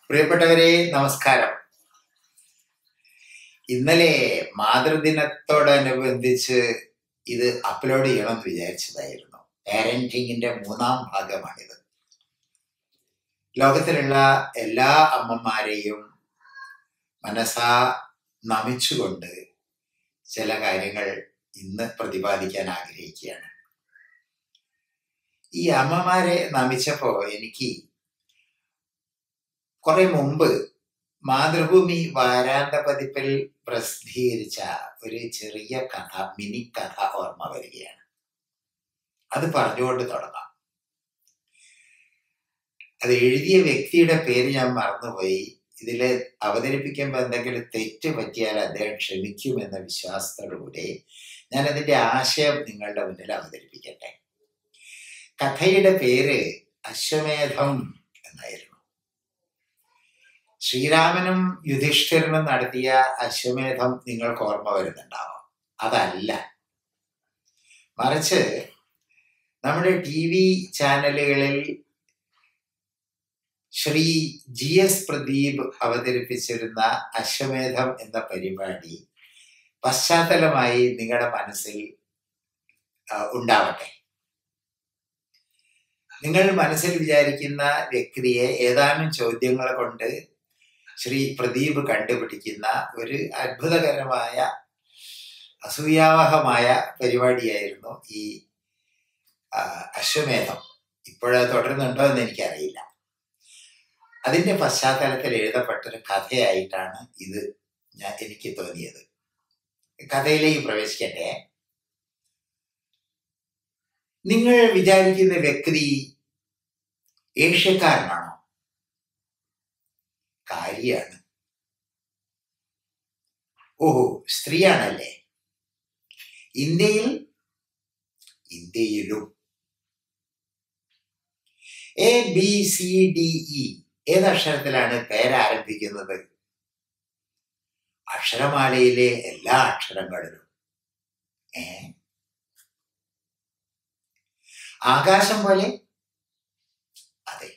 പ്രിയപ്പെട്ടവരെ നമസ്കാരം ഇന്നലെ മാതൃദിനത്തോടനുബന്ധിച്ച് ഇത് അപ്ലോഡ് ചെയ്യണമെന്ന് വിചാരിച്ചതായിരുന്നു പാരന്റിങ്ങിന്റെ മൂന്നാം ഭാഗമാണിത് ലോകത്തിലുള്ള എല്ലാ അമ്മമാരെയും മനസ്സാ നമിച്ചുകൊണ്ട് ചില കാര്യങ്ങൾ ഇന്ന് പ്രതിപാദിക്കാൻ ആഗ്രഹിക്കുകയാണ് ഈ അമ്മമാരെ നമിച്ചപ്പോ എനിക്ക് കുറെ മുമ്പ് മാതൃഭൂമി വാരാന്ത പതിപ്പിൽ പ്രസിദ്ധീകരിച്ച ഒരു ചെറിയ കഥ മിനി കഥ ഓർമ്മ വരികയാണ് അത് പറഞ്ഞുകൊണ്ട് തുടങ്ങാം അത് എഴുതിയ വ്യക്തിയുടെ പേര് ഞാൻ മറന്നുപോയി ഇതില് അവതരിപ്പിക്കുമ്പോൾ എന്തെങ്കിലും തെറ്റ് പറ്റിയാൽ അദ്ദേഹം ക്ഷമിക്കുമെന്ന വിശ്വാസത്തോടുകൂടി ഞാൻ അതിന്റെ ആശയം നിങ്ങളുടെ മുന്നിൽ അവതരിപ്പിക്കട്ടെ കഥയുടെ പേര് അശ്വമേധം എന്നായിരുന്നു ശ്രീരാമനും യുധിഷ്ഠിരനും നടത്തിയ അശ്വമേധം നിങ്ങൾക്ക് ഓർമ്മ വരുന്നുണ്ടാവാം അതല്ല മറിച്ച് നമ്മുടെ ടി വി ചാനലുകളിൽ ശ്രീ ജി എസ് പ്രദീപ് അവതരിപ്പിച്ചിരുന്ന അശ്വമേധം എന്ന പരിപാടി പശ്ചാത്തലമായി നിങ്ങളുടെ മനസ്സിൽ ഉണ്ടാവട്ടെ നിങ്ങൾ മനസ്സിൽ വിചാരിക്കുന്ന വ്യക്തിയെ ഏതാനും ചോദ്യങ്ങൾ കൊണ്ട് ശ്രീ പ്രദീപ് കണ്ടുപിടിക്കുന്ന ഒരു അത്ഭുതകരമായ അസൂയാവഹമായ പരിപാടിയായിരുന്നു ഈ അശ്വമേധം ഇപ്പോഴത് തുടരുന്നുണ്ടോ എന്ന് എനിക്കറിയില്ല അതിന്റെ പശ്ചാത്തലത്തിൽ എഴുതപ്പെട്ടൊരു കഥയായിട്ടാണ് ഇത് ഞാൻ എനിക്ക് തോന്നിയത് കഥയിലേക്ക് പ്രവേശിക്കട്ടെ നിങ്ങൾ വിചാരിക്കുന്ന വ്യക്തി ഏഷ്യക്കാരനാണോ കാരിയാണ് ഓഹോ സ്ത്രീയാണല്ലേ ഇന്ത്യയിൽ ഇന്ത്യയിലും A B C D E ഏതക്ഷരത്തിലാണ് പേരാരംഭിക്കുന്നത് അക്ഷരമാലയിലെ എല്ലാ അക്ഷരങ്ങളിലും ഏ ആകാശം പോലെ അതെ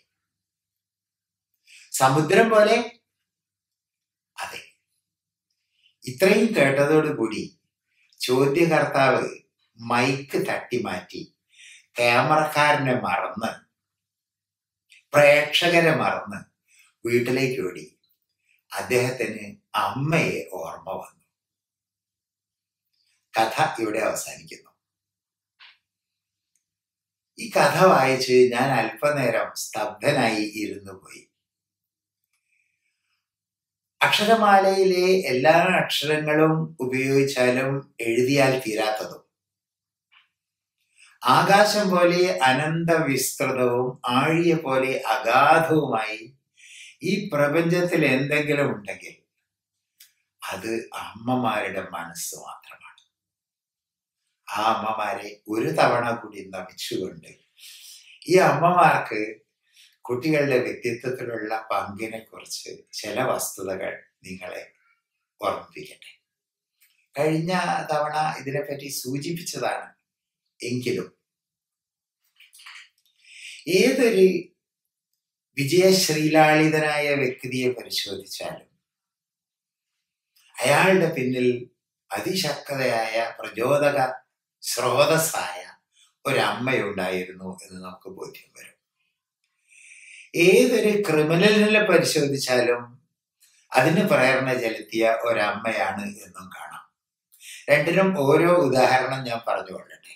സമുദ്രം പോലെ അതെ ഇത്രയും കേട്ടതോടുകൂടി ചോദ്യകർത്താവ് മൈക്ക് തട്ടിമാറ്റി ക്യാമറക്കാരനെ മറന്ന് പ്രേക്ഷകരെ മറന്ന് വീട്ടിലേക്ക് ഓടി അദ്ദേഹത്തിന് അമ്മയെ ഓർമ്മ വന്നു കഥ ഇവിടെ അവസാനിക്കുന്നു ഈ കഥ വായിച്ച് ഞാൻ അല്പനേരം സ്തബ്ധനായി ഇരുന്നു പോയി അക്ഷരമാലയിലെ എല്ലാ അക്ഷരങ്ങളും ഉപയോഗിച്ചാലും എഴുതിയാൽ തീരാത്തതും ആകാശം പോലെ അനന്ത വിസ്തൃതവും ആഴിയ പോലെ അഗാധവുമായി ഈ പ്രപഞ്ചത്തിൽ എന്തെങ്കിലും ഉണ്ടെങ്കിൽ അത് അമ്മമാരുടെ മനസ്സ് മാത്രമാണ് ആ അമ്മമാരെ ഒരു തവണ കൂടി നമിച്ചുകൊണ്ട് ഈ അമ്മമാർക്ക് കുട്ടികളുടെ വ്യക്തിത്വത്തിലുള്ള പങ്കിനെ കുറിച്ച് ചില വസ്തുതകൾ നിങ്ങളെ ഓർമ്മിപ്പിക്കട്ടെ കഴിഞ്ഞ തവണ ഇതിനെപ്പറ്റി സൂചിപ്പിച്ചതാണ് എങ്കിലും ഏതൊരു വിജയശ്രീലാളിതനായ വ്യക്തിയെ പരിശോധിച്ചാലും അയാളുടെ പിന്നിൽ അതിശക്തയായ പ്രചോദക സ്രോതസ്സായ ഒരമ്മയുണ്ടായിരുന്നു എന്ന് നമുക്ക് ബോധ്യം വരും ഏതൊരു ക്രിമിനലിനെ പരിശോധിച്ചാലും അതിന് പ്രേരണ ചെലുത്തിയ ഒരമ്മയാണ് എന്നും കാണാം രണ്ടിനും ഓരോ ഉദാഹരണം ഞാൻ പറഞ്ഞുകൊള്ളട്ടെ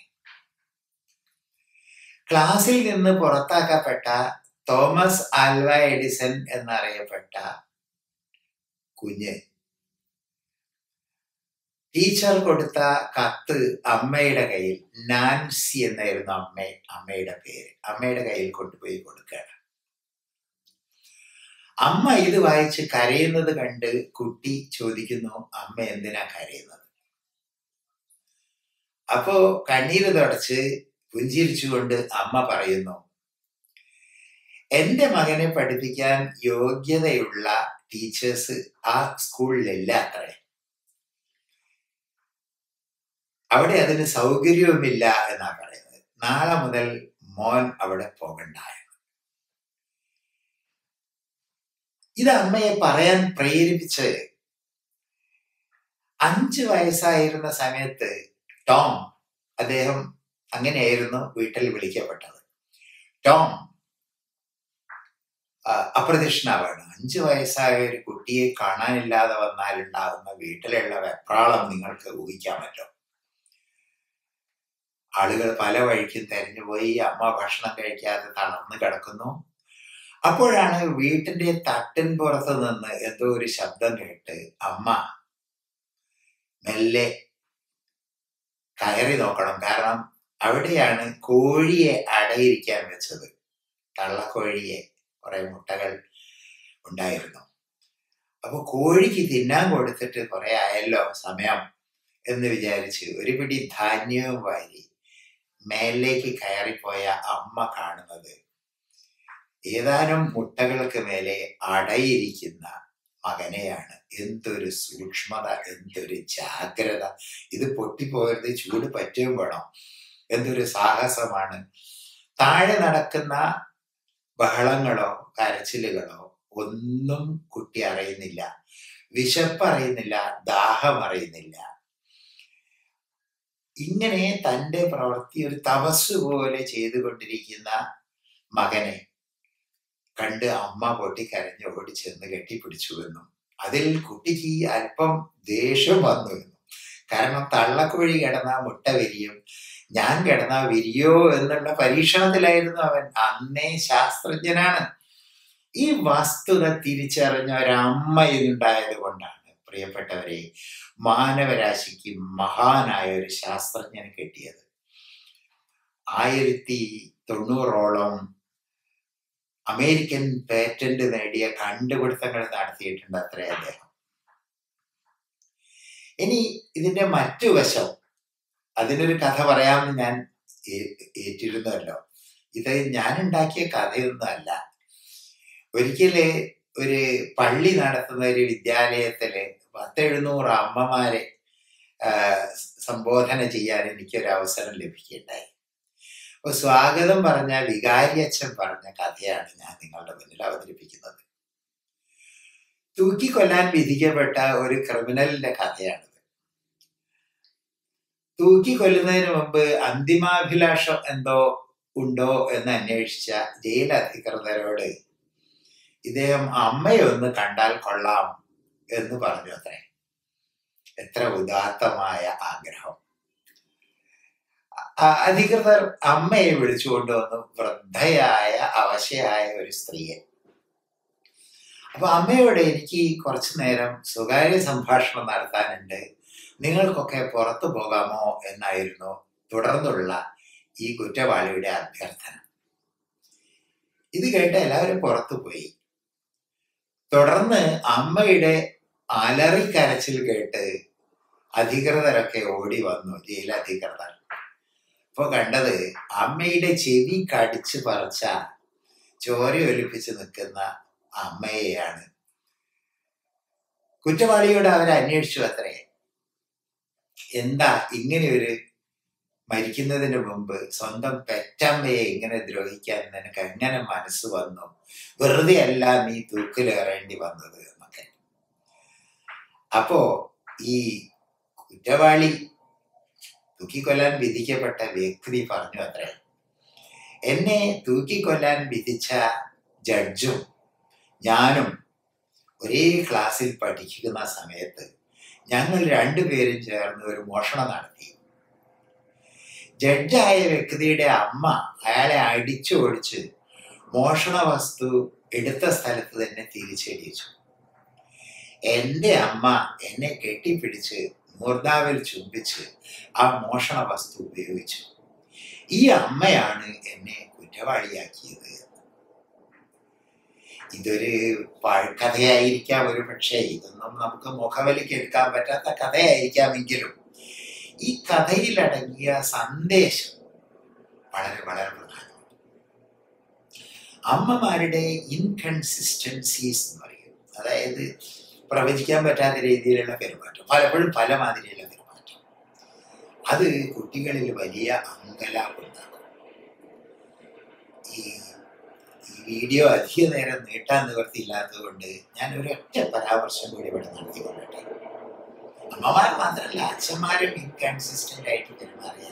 ക്ലാസ്സിൽ നിന്ന് പുറത്താക്കപ്പെട്ട തോമസ് ആൽവ എഡിസൺ എന്നറിയപ്പെട്ട കുഞ്ഞ് ടീച്ചർ കൊടുത്ത കത്ത് അമ്മയുടെ കയ്യിൽ നാൻസി എന്നായിരുന്നു അമ്മ അമ്മയുടെ പേര് അമ്മയുടെ കയ്യിൽ കൊണ്ടുപോയി കൊടുക്കുകയാണ് അമ്മ ഇത് വായിച്ച് കരയുന്നത് കണ്ട് കുട്ടി ചോദിക്കുന്നു അമ്മ എന്തിനാ കരയുന്നത് അപ്പോ കണ്ണീര് തുടച്ച് പുഞ്ചിരിച്ചുകൊണ്ട് അമ്മ പറയുന്നു എന്റെ മകനെ പഠിപ്പിക്കാൻ യോഗ്യതയുള്ള ടീച്ചേഴ്സ് ആ സ്കൂളിലില്ല അത്രേ അവിടെ അതിന് സൗകര്യവുമില്ല എന്നാ പറയുന്നത് നാളെ മുതൽ മോൻ അവിടെ പോകണ്ടായിരുന്നു ഇത് അമ്മയെ പറയാൻ പ്രേരിപ്പിച്ച് അഞ്ചു വയസ്സായിരുന്ന സമയത്ത് ടോം അദ്ദേഹം അങ്ങനെയായിരുന്നു വീട്ടിൽ വിളിക്കപ്പെട്ടത് ടോം ആ, അപ്രത്യക്ഷനാവാണ് അഞ്ചു വയസ്സായ ഒരു കുട്ടിയെ കാണാനില്ലാതെ വന്നാൽ ഉണ്ടാകുന്ന വീട്ടിലുള്ള വെപ്രാളം നിങ്ങൾക്ക് ഊഹിക്കാമല്ലോ ആളുകൾ പല വഴിക്കും തെരഞ്ഞുപോയി അമ്മ ഭക്ഷണം കഴിക്കാതെ തളർന്നു കിടക്കുന്നു അപ്പോഴാണ് വീട്ടിന്റെ തട്ടിൻ പുറത്ത് നിന്ന് എന്തോ ഒരു ശബ്ദം കേട്ട് അമ്മ മെല്ലെ കയറി നോക്കണം കാരണം അവിടെയാണ് കോഴിയെ അടയിരിക്കാൻ വെച്ചത് തള്ളക്കോഴിയെ കുറെ മുട്ടകൾ ഉണ്ടായിരുന്നു അപ്പൊ കോഴിക്ക് തിന്നാൻ കൊടുത്തിട്ട് കുറെ ആയല്ലോ സമയം എന്ന് വിചാരിച്ച് ഒരു പിടി ധാന്യവും വാരി മേലേക്ക് കയറിപ്പോയ അമ്മ കാണുന്നത് ഏതാനും മുട്ടകൾക്ക് മേലെ അടയിരിക്കുന്ന മകനെയാണ് എന്തൊരു സൂക്ഷ്മത എന്തൊരു ജാഗ്രത ഇത് പൊട്ടിപ്പോയത് ചൂട് പറ്റുകയും വേണം എന്തൊരു സാഹസമാണ് താഴെ നടക്കുന്ന ബഹളങ്ങളോ കരച്ചിലുകളോ ഒന്നും കുട്ടി അറിയുന്നില്ല വിശപ്പ് അറിയുന്നില്ല ദാഹം അറിയുന്നില്ല ഇങ്ങനെ തൻ്റെ പ്രവൃത്തി ഒരു തപസ് പോലെ ചെയ്തുകൊണ്ടിരിക്കുന്ന മകനെ കണ്ട് അമ്മ പൊട്ടിക്കരഞ്ഞ് ഓടി ചെന്ന് കെട്ടിപ്പിടിച്ചു എന്നും അതിൽ കുട്ടിക്ക് അല്പം ദേഷ്യം വന്നു എന്നും കാരണം തള്ളക്കോഴി കിടന്ന മുട്ട വിരിയും ഞാൻ കിടന്ന വിരിയോ എന്നുള്ള പരീക്ഷണത്തിലായിരുന്നു അവൻ അന്നേ ശാസ്ത്രജ്ഞനാണ് ഈ വസ്തുത തിരിച്ചറിഞ്ഞ ഒരമ്മ ഇതുണ്ടായത് കൊണ്ടാണ് പ്രിയപ്പെട്ടവരെ മാനവരാശിക്ക് മഹാനായ ഒരു ശാസ്ത്രജ്ഞനെ കിട്ടിയത് ആയിരത്തി തൊണ്ണൂറോളം അമേരിക്കൻ പേറ്റന്റ് നേടിയ കണ്ടുപിടുത്തങ്ങൾ നടത്തിയിട്ടുണ്ട് അത്രേ അദ്ദേഹം ഇനി ഇതിന്റെ മറ്റു വശം അതിനൊരു കഥ പറയാമെന്ന് ഞാൻ ഏ- ഏറ്റിരുന്നല്ലോ ഇത് ഞാൻ ഉണ്ടാക്കിയ കഥയൊന്നും അല്ല ഒരിക്കല് ഒരു പള്ളി നടത്തുന്ന ഒരു വിദ്യാലയത്തില് പത്തെഴുന്നൂറ് അമ്മമാരെ ആ, സംബോധന ചെയ്യാൻ എനിക്കൊരു അവസരം ലഭിക്കുകയുണ്ടായി അപ്പൊ സ്വാഗതം പറഞ്ഞ വികാരിയച്ഛൻ പറഞ്ഞ കഥയാണ് ഞാൻ നിങ്ങളുടെ മുന്നിൽ അവതരിപ്പിക്കുന്നത് തൂക്കിക്കൊല്ലാൻ വിധിക്കപ്പെട്ട ഒരു ക്രിമിനലിന്റെ കഥയാണിത് തൂക്കിക്കൊല്ലുന്നതിന് മുമ്പ് അന്തിമാഭിലാഷം എന്തോ ഉണ്ടോ എന്ന് അന്വേഷിച്ച ജയിൽ അധികൃതരോട് ഇദ്ദേഹം അമ്മയെ ഒന്ന് കണ്ടാൽ കൊള്ളാം എന്ന് പറഞ്ഞു അത്രേ എത്ര ഉദാത്തമായ ആഗ്രഹം അ- അധികൃതർ അമ്മയെ വിളിച്ചുകൊണ്ട് വന്നു വൃദ്ധയായ അവശയായ ഒരു സ്ത്രീയെ അപ്പൊ അമ്മയോട് എനിക്ക് കുറച്ചു നേരം സ്വകാര്യ സംഭാഷണം നടത്താനുണ്ട് നിങ്ങൾക്കൊക്കെ പുറത്തു പോകാമോ എന്നായിരുന്നു തുടർന്നുള്ള ഈ കുറ്റവാളിയുടെ അഭ്യർത്ഥന ഇത് കേട്ട് എല്ലാവരും പുറത്തു പോയി തുടർന്ന് അമ്മയുടെ അലറിക്കരച്ചിൽ കേട്ട് അധികൃതരൊക്കെ ഓടി വന്നു ജയിലധികൃതർ അപ്പൊ കണ്ടത് അമ്മയുടെ ചെവി കടിച്ചു പറിച്ച ചോര ഒലിപ്പിച്ച് നിൽക്കുന്ന അമ്മയെയാണ് കുറ്റവാളിയോട് അവർ അന്വേഷിച്ചു അത്രേ എന്താ ഇങ്ങനെ ഒരു മരിക്കുന്നതിന് മുമ്പ് സ്വന്തം പെറ്റമ്മയെ ഇങ്ങനെ ദ്രോഹിക്കാൻ നിനക്ക് എങ്ങനെ മനസ്സ് വന്നു വെറുതെ അല്ല നീ തൂക്കിലേറേണ്ടി വന്നത് എന്നൊക്കെ അപ്പോ ഈ കുറ്റവാളി തൂക്കിക്കൊല്ലാൻ വിധിക്കപ്പെട്ട വ്യക്തി പറഞ്ഞു അത്രേ എന്നെ തൂക്കിക്കൊല്ലാൻ വിധിച്ച ജഡ്ജും ഞാനും ഒരേ ക്ലാസ്സിൽ പഠിക്കുന്ന സമയത്ത് ഞങ്ങൾ രണ്ടുപേരും ചേർന്ന് ഒരു മോഷണം നടത്തി ജഡ്ജായ വ്യക്തിയുടെ അമ്മ അയാളെ അടിച്ചു ഓടിച്ച് മോഷണ വസ്തു എടുത്ത സ്ഥലത്ത് തന്നെ തിരിച്ചടിച്ചു എന്റെ അമ്മ എന്നെ കെട്ടിപ്പിടിച്ച് മൂർധാവിൽ ചുംബിച്ച് ആ മോഷണ വസ്തു ഉപയോഗിച്ചു ഈ അമ്മയാണ് എന്നെ കുറ്റവാളിയാക്കിയത് ഇതൊരു പഴക്കഥയായിരിക്കാം ഒരു പക്ഷേ ഇതൊന്നും നമുക്ക് മുഖവിലേക്ക് എടുക്കാൻ പറ്റാത്ത കഥയായിരിക്കാമെങ്കിലും ഈ കഥയിലടങ്ങിയ സന്ദേശം വളരെ വളരെ പ്രധാനമാണ് അമ്മമാരുടെ ഇൻകൺസിസ്റ്റൻസീസ് എന്ന് പറയും അതായത് പ്രവചിക്കാൻ പറ്റാത്ത രീതിയിലുള്ള പെരുമാറ്റം പലപ്പോഴും പല മാതിരിയുള്ള പെരുമാറ്റം അത് കുട്ടികളിൽ വലിയ അങ്കലാപ്പുണ്ടാക്കും ഈ ഈ വീഡിയോ അധിക നേരം നീട്ടാൻ നിവൃത്തിയില്ലാത്തത് കൊണ്ട് ഞാൻ ഒരൊറ്റ പരാമർശം കൂടി ഇവിടെ നടത്തിക്കൊള്ളട്ടെ അമ്മമാർ മാത്രമല്ല അച്ഛന്മാരും ഇൻകൺസിസ്റ്റന്റ് ആയിട്ട് പെരുമാറിയ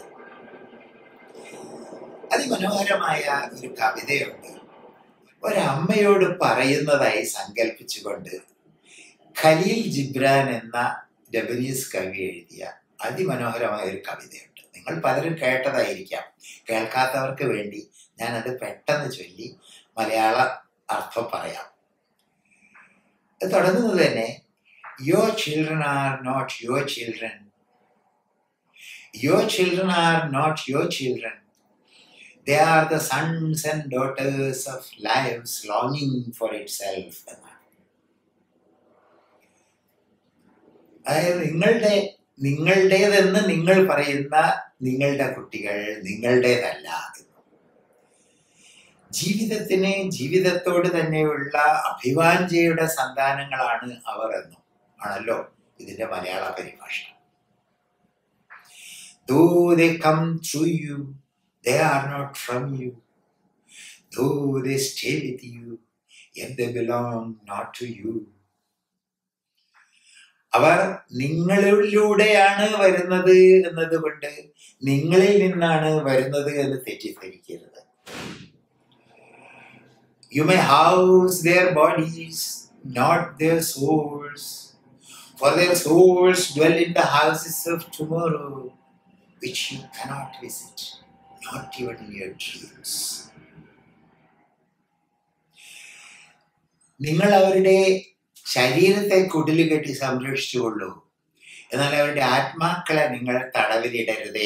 അതിമനോഹരമായ ഒരു കവിതയുണ്ട് ഒരമ്മയോട് പറയുന്നതായി സങ്കല്പിച്ചുകൊണ്ട് ഖലീൽ ജിബ്രാൻ എന്ന ജപ്പനീസ് കവി എഴുതിയ അതിമനോഹരമായ ഒരു കവിതയുണ്ട് നിങ്ങൾ പലരും കേട്ടതായിരിക്കാം കേൾക്കാത്തവർക്ക് വേണ്ടി ഞാനത് പെട്ടെന്ന് ചൊല്ലി മലയാള അർത്ഥം പറയാം ഇത് തുടങ്ങുന്നത് തന്നെ your children are not your children your children are not your children they are the sons and daughters of life's ലോങ്ങിങ് ഫോർ ഇറ്റ് സെൽഫ് എന്നാണ് അതായത് നിങ്ങളുടെ നിങ്ങളുടേതെന്ന് നിങ്ങൾ പറയുന്ന നിങ്ങളുടെ കുട്ടികൾ നിങ്ങളുടേതല്ല ജീവിതത്തിന് ജീവിതത്തോട് തന്നെയുള്ള അഭിവാഞ്ചയുടെ സന്താനങ്ങളാണ് അവർ എന്നും ആണല്ലോ ഇതിന്റെ മലയാള പരിഭാഷ Though they come through you, they are not from you. Though they stay with you, yet they belong not to you. അവർ നിങ്ങളിലൂടെയാണ് വരുന്നത് എന്നതുകൊണ്ട് നിങ്ങളിൽ നിന്നാണ് വരുന്നത് എന്ന് തെറ്റിദ്ധരിക്കരുത് You may house their bodies, not their souls. For their souls dwell in the houses of tomorrow, which you cannot visit, not even in your dreams. നിങ്ങൾ അവരുടെ ശരീരത്തെ കുടില് കെട്ടി സംരക്ഷിച്ചുകൊള്ളൂ എന്നാൽ അവരുടെ ആത്മാക്കളെ നിങ്ങൾ തടവിലിടരുതേ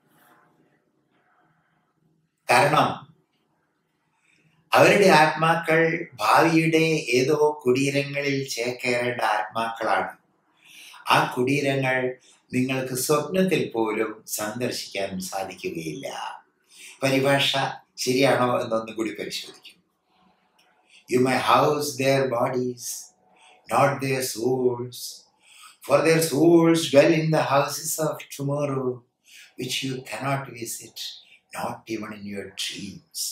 കാരണം അവരുടെ ആത്മാക്കൾ ഭാവിയുടെ ഏതോ കുടീരങ്ങളിൽ ചേക്കേറേണ്ട ആത്മാക്കളാണ് ആ കുടീരങ്ങൾ നിങ്ങൾക്ക് സ്വപ്നത്തിൽ പോലും സന്ദർശിക്കാൻ സാധിക്കുകയില്ല പരിഭാഷ ശരിയാണോ എന്നൊന്നും കൂടി പരിശോധിക്കും you may house their bodies not their souls for their souls dwell in the houses of tomorrow which you cannot visit not even in your dreams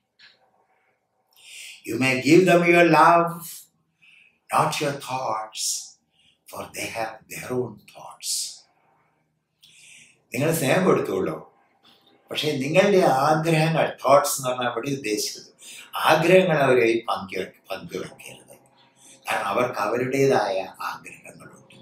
You may give them your love, not your thoughts, for they have their own thoughts. നിങ്ങൾ സ്നേഹം കൊടുത്തോളൂ പക്ഷെ നിങ്ങളുടെ ആഗ്രഹങ്ങൾ thoughts എന്ന് പറഞ്ഞാൽ അവിടെ ഉദ്ദേശിച്ചത് ആഗ്രഹങ്ങൾ അവരെ പങ്കു പങ്കുവെക്കരുത് കാരണം അവർക്ക് അവരുടേതായ ആഗ്രഹങ്ങളുണ്ട്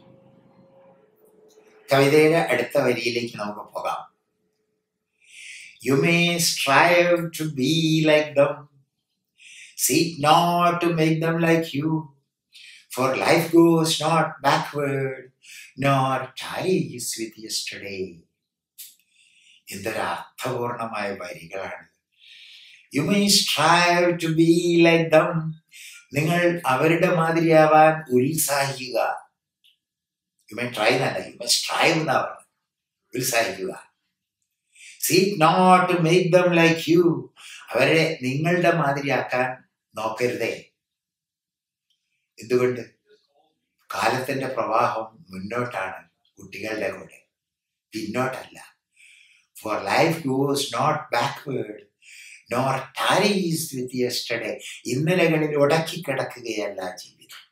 കവിതയുടെ അടുത്ത വരിയിലേക്ക് നമുക്ക് പോകാം you may strive to be like them Seek not to make them like you, for life goes not backward, nor ties with yesterday. എന്തൊരു അർത്ഥപൂർണമായ വരികളാണ് you may strive to be like them നിങ്ങൾ അവരുടെ മാതിരിയാവാൻ ഉത്സാഹിക്കുക യു മൈ ട്രൈ എന്നല്ല you may strive എന്നാ പറഞ്ഞത് ഉത്സാഹിക്കുക seek not to make them like you അവരെ നിങ്ങളുടെ മാതിരിയാക്കാൻ നോക്കരുതേ എന്തുകൊണ്ട് കാലത്തിന്റെ പ്രവാഹം മുന്നോട്ടാണ് കുട്ടികളുടെ കൂടെ പിന്നോട്ടല്ല for life goes not backward nor tarries with yesterday ഇന്നലകളിൽ ഉടക്കി കിടക്കുകയല്ല ജീവിതം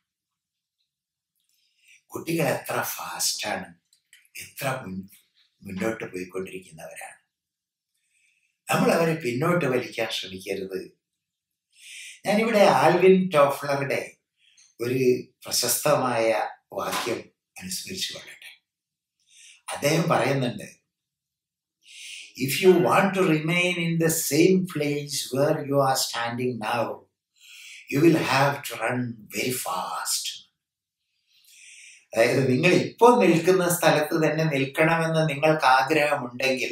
കുട്ടികൾ എത്ര ഫാസ്റ്റാണ് എത്ര മുന്നോട്ട് പോയിക്കൊണ്ടിരിക്കുന്നവരാണ് നമ്മൾ അവരെ പിന്നോട്ട് വലിക്കാൻ ശ്രമിക്കരുത് ഞാനിവിടെ ആൽവിൻ ടോഫ്ലറുടെ ഒരു പ്രശസ്തമായ വാക്യം അനുസ്മരിച്ചു കൊള്ളട്ടെ അദ്ദേഹം പറയുന്നുണ്ട് if you want to remain in the same place where you are standing now you will have to run very fast അതായത് നിങ്ങൾ ഇപ്പോൾ നിൽക്കുന്ന സ്ഥലത്ത് തന്നെ നിൽക്കണമെന്ന് നിങ്ങൾക്ക് ആഗ്രഹമുണ്ടെങ്കിൽ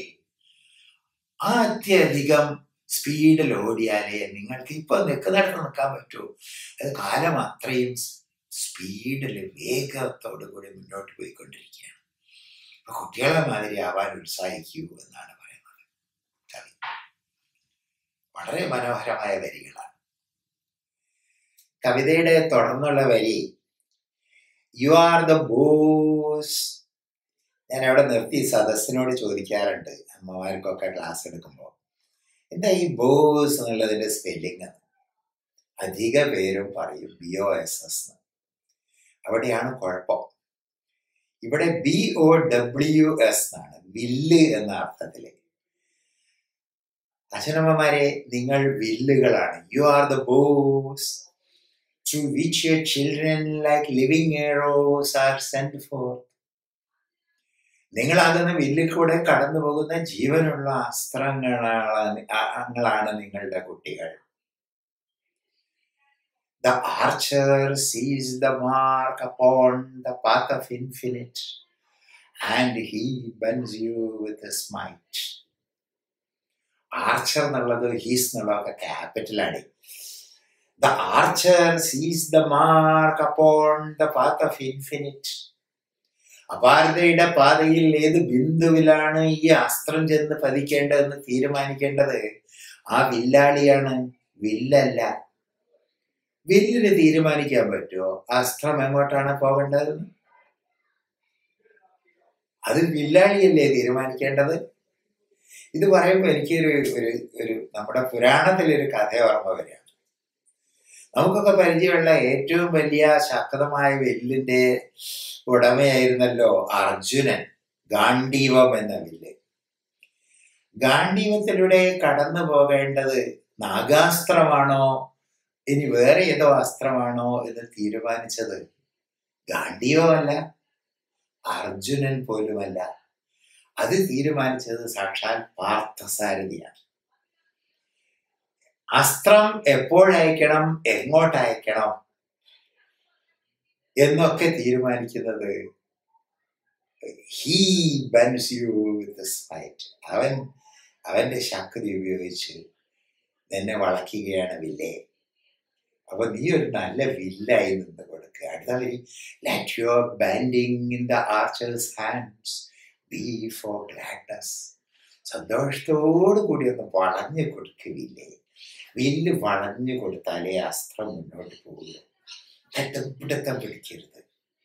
അത്യധികം സ്പീഡിൽ ഓടിയാലേ നിങ്ങൾക്ക് ഇപ്പൊ നിൽക്കുന്നിടത്ത് നിൽക്കാൻ പറ്റൂ അത് കാലം അത്രയും സ്പീഡിൽ വേഗത്തോടു കൂടി മുന്നോട്ട് പോയിക്കൊണ്ടിരിക്കുകയാണ് അപ്പൊ കുട്ടികളെ മാതിരി ആവാൻ ഉത്സാഹിക്കൂ എന്നാണ് പറയുന്നത് കവി വളരെ മനോഹരമായ വരികളാണ് കവിതയുടെ തുടർന്നുള്ള വരി യു ആർ ദ ബോസ് ഞാൻ അവിടെ നിർത്തി സദസ്സിനോട് ചോദിക്കാറുണ്ട് അമ്മമാർക്കൊക്കെ ക്ലാസ് എടുക്കുമ്പോൾ എന്താ ഈ ബോസ് എന്നുള്ളതിന്റെ സ്പെല്ലിങ് അധിക പേരും പറയും ബി ഒ എസ് എസ് അവിടെയാണ് കുഴപ്പം ഇവിടെ ബി ഒ ഡബ്ല്യു എസ് എന്നാണ് വില്ല് എന്ന അർത്ഥത്തില് അച്ഛനമ്മമാരെ നിങ്ങൾ വില്ലുകളാണ് you are the bows to which your children like living arrows are send forth നിങ്ങളാകുന്ന വില്ലിൽ കൂടെ കടന്നു പോകുന്ന ജീവനുള്ള അസ്ത്രങ്ങളാണ് അങ്ങളാണ് നിങ്ങളുടെ കുട്ടികൾ The archer sees the mark upon the path of infinite, and he bends you with a smite. Archer എന്നുള്ളത് ഹീസ് എന്നുള്ളതൊക്കെ ക്യാപിറ്റലാണ് the archer sees the mark upon the path of infinite അപാരതയുടെ പാതയിൽ ഏത് ബിന്ദുവിലാണ് ഈ അസ്ത്രം ചെന്ന് പതിക്കേണ്ടതെന്ന് തീരുമാനിക്കേണ്ടത് ആ വില്ലാളിയാണ് വില്ലല്ല വില്ലിന് തീരുമാനിക്കാൻ പറ്റുമോ അസ്ത്രം എങ്ങോട്ടാണ് പോകേണ്ടതെന്ന് അത് വില്ലാളിയല്ലേ തീരുമാനിക്കേണ്ടത് ഇത് പറയുമ്പോൾ എനിക്കൊരു ഒരു ഒരു നമ്മുടെ പുരാണത്തിലൊരു കഥ ഓർമ്മ വരികയാണ് നമുക്കൊക്കെ പരിചയമുള്ള ഏറ്റവും വലിയ ശക്തമായ വില്ലിന്റെ ഉടമയായിരുന്നല്ലോ അർജുനൻ ഗാന്ധീവം എന്ന വില്ല് ഗാന്ധീവത്തിലൂടെ കടന്നു പോകേണ്ടത് നാഗാസ്ത്രമാണോ ഇനി വേറെ ഏതോ അസ്ത്രമാണോ എന്ന് തീരുമാനിച്ചത് ഗാന്ധീവമല്ല അർജുനൻ പോലുമല്ല അത് തീരുമാനിച്ചത് സാക്ഷാൽ പാർത്ഥസാരഥിയാണ് അസ്ത്രം എപ്പോഴയക്കണം എങ്ങോട്ടയക്കണം എന്നൊക്കെ തീരുമാനിക്കുന്നത് he bends you with spite അവൻ അവന്റെ ശക്തി ഉപയോഗിച്ച് നിന്നെ വളയ്ക്കുകയാണ് വില്ലേ അപ്പൊ നീ ഒരു നല്ല വില്ലായി നിന്ന് കൊടുക്കുക അടുത്ത വരി let your bending in the archer's hands be for gladness സന്തോഷത്തോടു കൂടി ഒന്ന് വളഞ്ഞു കൊടുക്കുവില്ലേ വില്ല് വളഞ്ഞു കൊടുത്താലേ അസ്ത്രം മുന്നോട്ട് പോകുള്ളൂ പിടുത്തം പിടിക്കരുത്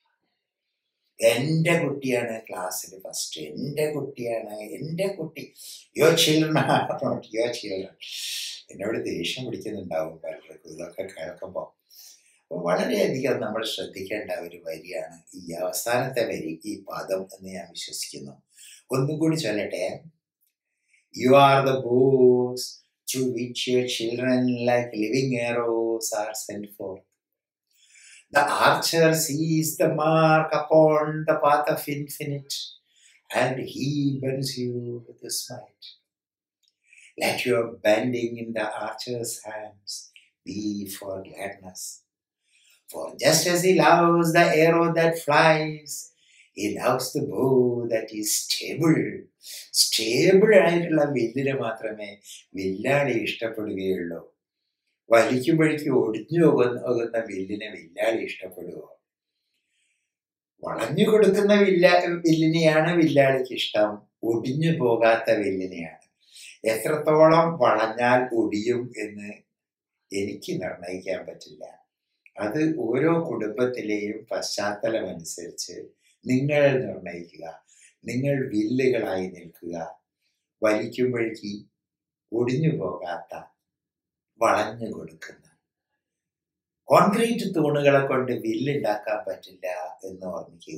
എൻ്റെ കുട്ടിയാണ് ക്ലാസ്സിൽ ഫസ്റ്റ് എൻ്റെ കുട്ടിയാണ് എൻ്റെ കുട്ടി യോ ചിൽഡ്രൻ നോട്ട് യോ ചിൽഡ്രൻ എന്നോട് ദേഷ്യം പിടിക്കുന്നുണ്ടാവും പലർക്കും ഇതൊക്കെ കേൾക്കുമ്പോൾ അപ്പോൾ വളരെയധികം നമ്മൾ ശ്രദ്ധിക്കേണ്ട ഒരു വരിയാണ് ഈ അവസാനത്തെ വരി ഈ പദം എന്ന് ഞാൻ വിശ്വസിക്കുന്നു ഒന്നും കൂടി ചൊല്ലട്ടെ you are the bows to which your children like living arrows are send forth The archer sees the mark upon the path of infinite, and he bends you with a smite. Let your bending in the archer's hands be for gladness. For just as he loves the arrow that flies, he loves the bow that is stable. Stable ആയിട്ടുള്ള വില്ലിനെ മാത്രമേ വില്ലാളി ഇഷ്ടപ്പെടുകയുള്ളൂ വലിക്കുമ്പോഴേക്കും ഒടിഞ്ഞു പോകുന്ന പോകുന്ന വില്ലിനെ വില്ലാളി ഇഷ്ടപ്പെടുക വളഞ്ഞു കൊടുക്കുന്ന വില്ല വില്ലിനെയാണ് വില്ലാളിക്ക് ഇഷ്ടം ഒടിഞ്ഞു പോകാത്ത വില്ലിനെയാണ് എത്രത്തോളം വളഞ്ഞാൽ ഒടിയും എന്ന് എനിക്ക് നിർണയിക്കാൻ പറ്റില്ല അത് ഓരോ കുടുംബത്തിലെയും പശ്ചാത്തലം അനുസരിച്ച് നിങ്ങൾ നിർണയിക്കുക നിങ്ങൾ വില്ലുകളായി നിൽക്കുക വലിക്കുമ്പോഴേക്ക് ഒടിഞ്ഞു പോകാത്ത വളഞ്ഞു കൊടുക്കുന്ന കോൺക്രീറ്റ് തൂണുകളെ കൊണ്ട് വില്ലുണ്ടാക്കാൻ പറ്റില്ല എന്ന് ഓർമ്മിക്കുക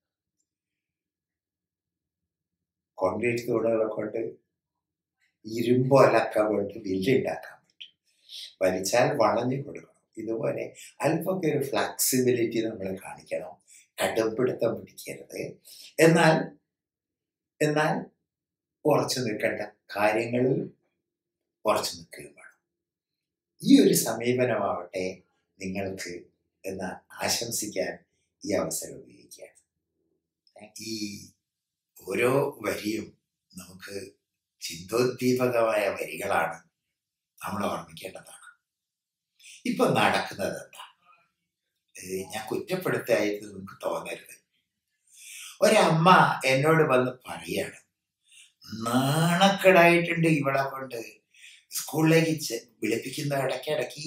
കോൺക്രീറ്റ് തൂണുകളെ കൊണ്ട് ഇരുമ്പോ അലക്ക കൊണ്ട് വില്ലുണ്ടാക്കാൻ പറ്റും വലിച്ചാൽ വളഞ്ഞു കൊടുക്കണം ഇതുപോലെ അല്പമൊക്കെ ഒരു ഫ്ലെക്സിബിലിറ്റി നമ്മൾ കാണിക്കണം കടുംപിടുത്തം പിടിക്കരുത് എന്നാൽ എന്നാൽ ഉറച്ചു നിൽക്കേണ്ട കാര്യങ്ങളിൽ ഉറച്ചു നിൽക്കുകയും വേണം ഈ ഒരു സമീപനമാവട്ടെ നിങ്ങൾക്ക് എന്ന് ആശംസിക്കാൻ ഈ അവസരം ഉപയോഗിക്കുകയാണ് ഈ ഓരോ വരിയും നമുക്ക് ചിന്തോദ്ദീപകമായ വരികളാണ് നമ്മൾ ഓർമ്മിക്കേണ്ടതാണ് ഇപ്പൊ നടക്കുന്നത് എന്താ ഞാൻ കുറ്റപ്പെടുത്തായിട്ട് നിങ്ങൾക്ക് തോന്നരുത് ഒരമ്മ എന്നോട് വന്ന് പറയാണ് നാണക്കേടായിട്ടുണ്ട് ഇവളെ കൊണ്ട് സ്കൂളിലേക്ക് വിളിപ്പിക്കുന്ന ഇടയ്ക്കിടയ്ക്ക്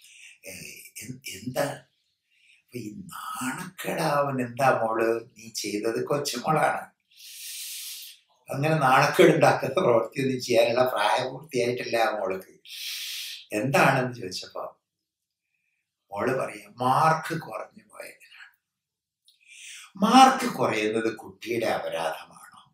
എന്താ അപ്പൊ ഈ നാണക്കേടാവൻ എന്താ മോള് നീ ചെയ്തത് കൊച്ചുമോളാണ് അങ്ങനെ നാണക്കേടുണ്ടാക്കുന്ന പ്രവൃത്തിയൊന്നും ചെയ്യാനുള്ള പ്രായപൂർത്തിയായിട്ടില്ല ആ മോൾക്ക് എന്താണെന്ന് ചോദിച്ചപ്പോ മോള് പറയാം മാർക്ക് കുറഞ്ഞു പോയതിനാണ് മാർക്ക് കുറയുന്നത് കുട്ടിയുടെ അപരാധമാണോ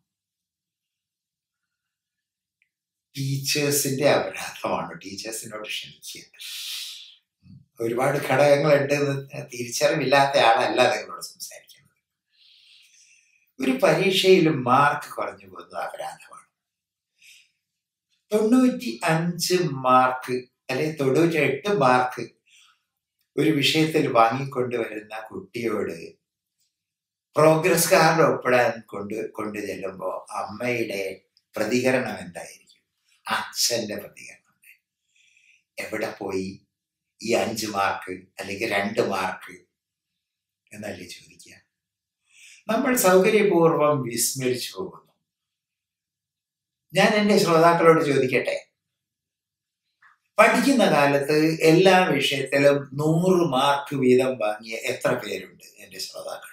ടീച്ചേഴ്സിന്റെ അപരാധമാണോ ടീച്ചേഴ്സിനോട് ക്ഷമിക്കുക ഉം. ഒരുപാട് ഘടകങ്ങളുണ്ട് എന്ന് തിരിച്ചറിവില്ലാത്ത ആളല്ല നിങ്ങളോട് സംസാരിക്കുന്നത് ഒരു പരീക്ഷയിലും മാർക്ക് കുറഞ്ഞു പോകുന്നത് അപരാധമാണ് തൊണ്ണൂറ്റി അഞ്ച് മാർക്ക് അല്ലെ തൊണ്ണൂറ്റി എട്ട് മാർക്ക് ഒരു വിഷയത്തിൽ വാങ്ങിക്കൊണ്ടുവരുന്ന കുട്ടിയോട് പ്രോഗ്രസ് കാർഡ് ഒപ്പിടാൻ കൊണ്ട് കൊണ്ടു ചെല്ലുമ്പോൾ അമ്മയുടെ പ്രതികരണം എന്തായിരിക്കും അച്ഛന്റെ പ്രതികരണം എന്തായിരിക്കും? എവിടെ പോയി ഈ അഞ്ച് മാർക്ക് അല്ലെങ്കിൽ രണ്ട് മാർക്ക് എന്നല്ലേ ചോദിക്കുക നമ്മൾ സൗകര്യപൂർവ്വം വിസ്മരിച്ചു പോകുന്നു ഞാൻ എൻ്റെ ശ്രോതാക്കളോട് ചോദിക്കട്ടെ പഠിക്കുന്ന കാലത്ത് എല്ലാ വിഷയത്തിലും നൂറ് മാർക്ക് വീതം വാങ്ങിയ എത്ര പേരുണ്ട് എൻ്റെ ശ്രോതാക്കളിൽ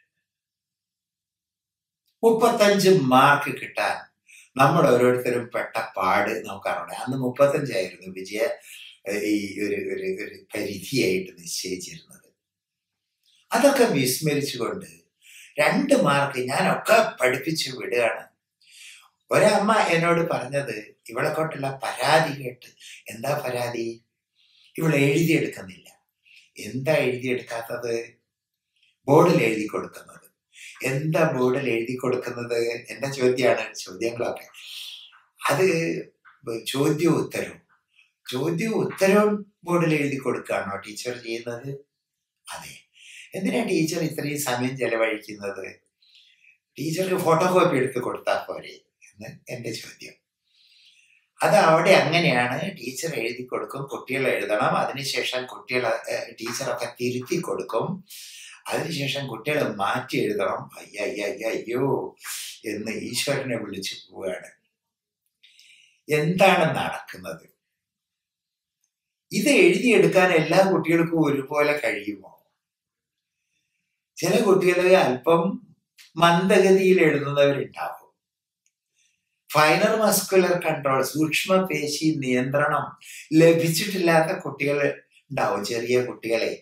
മുപ്പത്തഞ്ച് മാർക്ക് കിട്ടാൻ നമ്മൾ ഓരോരുത്തരും പെട്ട പാട് നമുക്കറിയണം അന്ന് മുപ്പത്തഞ്ചായിരുന്നു വിജയ ഏഹ്, ഈ ഒരു ഒരു ഒരു പരിധിയായിട്ട് നിശ്ചയിച്ചിരുന്നത് അതൊക്കെ വിസ്മരിച്ചുകൊണ്ട് രണ്ട് മാർക്ക് ഞാനൊക്കെ പഠിപ്പിച്ചു വിടുകയാണ് ഒരമ്മ എന്നോട് പറഞ്ഞത് ഇവളെ കൊണ്ടുള്ള പരാതി കേട്ട് എന്താ പരാതി ഇവൾ എഴുതിയെടുക്കുന്നില്ല എന്താ എഴുതിയെടുക്കാത്തത് ബോർഡിൽ എഴുതി കൊടുക്കുന്നത് എന്താ ബോർഡിൽ എഴുതി കൊടുക്കുന്നത് എന്റെ ചോദ്യമാണ് ചോദ്യങ്ങളൊക്കെ അത് ചോദ്യവും ഉത്തരവും ചോദ്യവും ഉത്തരവും ബോർഡിൽ എഴുതി കൊടുക്കുകയാണോ ടീച്ചർ ചെയ്യുന്നത് അതെ എന്തിനാ ടീച്ചർ ഇത്രയും സമയം ചെലവഴിക്കുന്നത് ടീച്ചർക്ക് ഫോട്ടോ കോപ്പി എടുത്ത് കൊടുത്താൽ പോരെ എന്ന് എൻ്റെ ചോദ്യം അത് അവിടെ അങ്ങനെയാണ് ടീച്ചർ എഴുതി കൊടുക്കും കുട്ടികൾ എഴുതണം അതിനുശേഷം കുട്ടികൾ ടീച്ചറൊക്കെ തിരുത്തി കൊടുക്കും അതിനുശേഷം കുട്ടികൾ മാറ്റി എഴുതണം അയ്യ അയ്യ അയ്യ അയ്യോ എന്ന് ഈശ്വരനെ വിളിച്ചു പോവുകയാണ് എന്താണ് നടക്കുന്നത് ഇത് എഴുതിയെടുക്കാൻ എല്ലാ കുട്ടികൾക്കും ഒരുപോലെ കഴിയുമോ ചില കുട്ടികൾ അല്പം മന്ദഗതിയിൽ എഴുതുന്നവരുണ്ടാവും ഫൈനർ മസ്കുലർ കൺട്രോൾ സൂക്ഷ്മ പേശി നിയന്ത്രണം ലഭിച്ചിട്ടില്ലാത്ത കുട്ടികൾ ഉണ്ടാവും ചെറിയ കുട്ടികളെ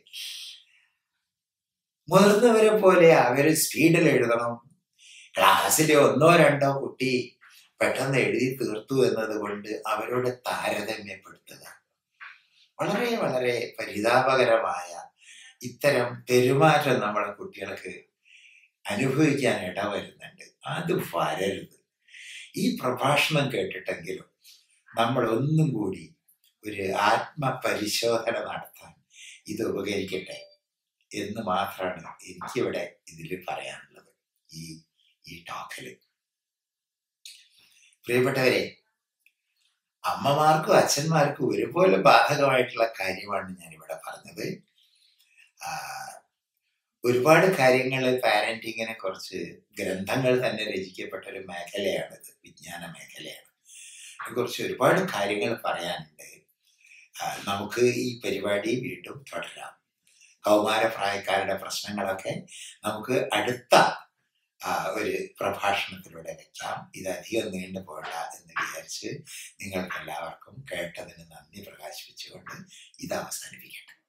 മുതിർന്നവരെ പോലെ അവര് സ്പീഡിൽ എഴുതണം ക്ലാസ്സിലെ ഒന്നോ രണ്ടോ കുട്ടി പെട്ടെന്ന് എഴുതി തീർത്തു എന്നതുകൊണ്ട് അവരോട് താരതമ്യപ്പെടുത്തുക വളരെ വളരെ പരിതാപകരമായ ഇത്തരം പെരുമാറ്റം നമ്മുടെ കുട്ടികൾക്ക് അനുഭവിക്കാൻ ഇടവരുന്നുണ്ട് അത് വരരുത് ഈ പ്രഭാഷണം കേട്ടിട്ടെങ്കിലും നമ്മൾ ഒന്നും കൂടി ഒരു ആത്മപരിശോധന നടത്താൻ ഇത് ഉപകരിക്കട്ടെ എന്ന് മാത്രമാണ് എനിക്കിവിടെ ഇതിൽ പറയാനുള്ളത് ഈ ഈ ടോക്കില് പ്രിയപ്പെട്ടവരെ അമ്മമാർക്കും അച്ഛന്മാർക്കും ഒരുപോലെ ബാധകമായിട്ടുള്ള കാര്യമാണ് ഞാൻ ഇവിടെ പറഞ്ഞത് ആ, ഒരുപാട് കാര്യങ്ങൾ പാരന്റിങ്ങിനെ കുറിച്ച് ഗ്രന്ഥങ്ങൾ തന്നെ രചിക്കപ്പെട്ട ഒരു മേഖലയാണിത് വിജ്ഞാന മേഖലയാണ് അതിനെക്കുറിച്ച് ഒരുപാട് കാര്യങ്ങൾ പറയാനുണ്ട് ആ, നമുക്ക് ഈ പരിപാടി വീണ്ടും തുടരാം കൗമാരപ്രായക്കാരുടെ പ്രശ്നങ്ങളൊക്കെ നമുക്ക് അടുത്ത ആ, ഒരു പ്രഭാഷണത്തിലൂടെ വെക്കാം ഇത് അധികം നീണ്ടു പോകണ്ട എന്ന് വിചാരിച്ച് നിങ്ങൾക്ക് എല്ലാവർക്കും കേട്ടതിന് നന്ദി പ്രകാശിപ്പിച്ചുകൊണ്ട് ഇത് അവസാനിപ്പിക്കട്ടെ